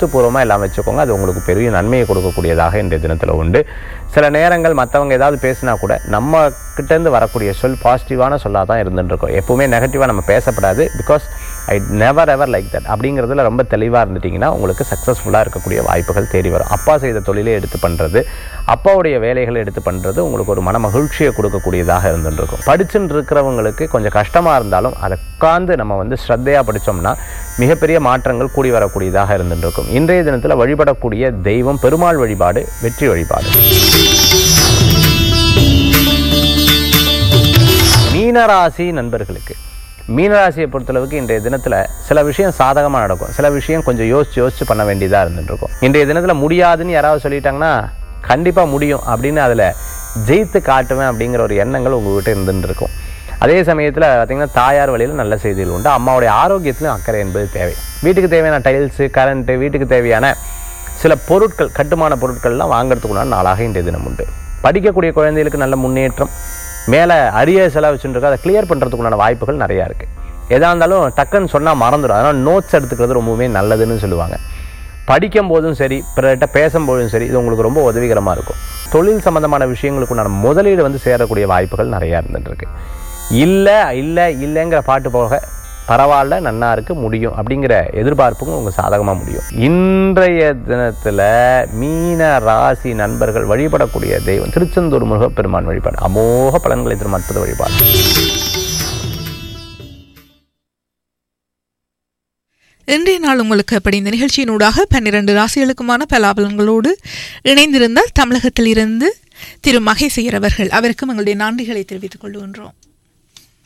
எழுத்துப்பூர்வமாக எல்லாம் வச்சுக்கோங்க அது உங்களுக்கு பெரிய நன்மையை கொடுக்கக்கூடியதாக இன்றைய தினத்தில் உண்டு சில நேரங்கள் மற்றவங்க ஏதாவது பேசினா கூட நம்ம கிட்டேருந்து வரக்கூடிய சொல் பாசிட்டிவான சொல்லாக தான் இருந்துட்டு இருக்கும் எப்பவுமே நெகட்டிவாக நம்ம பேசப்படாது because I never ever like that அப்படிங்கிறதுல ரொம்ப தெளிவாக இருந்துட்டிங்கன்னா உங்களுக்கு சக்ஸஸ்ஃபுல்லாக இருக்கக்கூடிய வாய்ப்புகள் தேடி வரும் அப்பா செய்த தொழிலே எடுத்து பண்ணுறது அப்பாவுடைய வேலைகளை எடுத்து பண்ணுறது உங்களுக்கு ஒரு மன மகிழ்ச்சியை கொடுக்கக்கூடியதாக இருந்துட்டு இருக்கும் படிச்சுட்டு இருக்கிறவங்களுக்கு கொஞ்சம் கஷ்டமாக இருந்தாலும் அதை உட்காந்து நம்ம வந்து ஸ்ரத்தையாக படித்தோம்னா மிகப்பெரிய மாற்றங்கள் கூடி வரக்கூடியதாக இருந்துட்டு இருக்கும் இன்றைய தினத்தில் வழிபடக்கூடிய தெய்வம் பெருமாள் வழிபாடு வெற்றி வழிபாடு மீனராசி நண்பர்களுக்கு மீனராசியை பொறுத்தளவுக்கு இன்றைய தினத்தில் சில விஷயம் சாதகமாக நடக்கும் சில விஷயம் கொஞ்சம் யோசிச்சு யோசிச்சு பண்ண வேண்டியதாக இருந்துட்டு இருக்கும் இன்றைய தினத்தில் முடியாதுன்னு யாராவது சொல்லிட்டாங்கன்னா கண்டிப்பாக முடியும் அப்படின்னு அதில் ஜெயித்து காட்டுவேன் அப்படிங்கிற ஒரு எண்ணங்கள் உங்ககிட்ட இருந்துட்டு இருக்கும் அதே சமயத்தில் பார்த்தீங்கன்னா தாயார் வழியில் நல்ல செய்திகள் உண்டு அம்மாவுடைய ஆரோக்கியத்திலும் அக்கறை என்பது தேவை வீட்டுக்கு தேவையான டைல்ஸு கரண்ட்டு வீட்டுக்கு தேவையான சில பொருட்கள் கட்டுமான பொருட்கள்லாம் வாங்குறதுக்குண்டான நாளாக இன்றைய தினம் உண்டு படிக்கக்கூடிய குழந்தைகளுக்கு நல்ல முன்னேற்றம் மேலே அரிய செலவு வச்சுருக்கு அதை கிளியர் பண்ணுறதுக்குண்டான வாய்ப்புகள் நிறையா இருக்குது எதாக இருந்தாலும் டக்குன்னு சொன்னால் மறந்துடும் அதனால் நோட்ஸ் எடுத்துக்கிறது ரொம்பவுமே நல்லதுன்னு சொல்லுவாங்க படிக்கும் போதும் சரி பிறர்கிட்ட பேசும்போதும் சரி இது உங்களுக்கு ரொம்ப உதவிகரமாக இருக்கும் தொழில் சம்பந்தமான விஷயங்களுக்குண்டான முதலீடு வந்து சேரக்கூடிய வாய்ப்புகள் நிறையா இருந்துட்டு இருக்கு இல்லை இல்லை இல்லைங்கிற பாட்டு போக பரவாயில்ல நன்னா இருக்கு முடியும் அப்படிங்கிற எதிர்பார்ப்புக்கும் உங்கள் சாதகமாக முடியும் இன்றைய தினத்தில் மீன ராசி நண்பர்கள் வழிபடக்கூடிய தெய்வம் திருச்செந்தூர் முருகப்பெருமான் வழிபாடு அமோக பலன்களை தரும் அற்புத வழிபாடு இன்றைய நாள் உங்களுக்கு அப்படி இந்த நிகழ்ச்சியினூடாக பன்னிரண்டு ராசிகளுக்குமான பலாபலன்களோடு இணைந்திருந்தால் தமிழகத்தில் இருந்து திரு மகேசையர் அவர்கள் அவருக்கும் எங்களுடைய நன்றிகளை தெரிவித்துக் கொள்கின்றோம்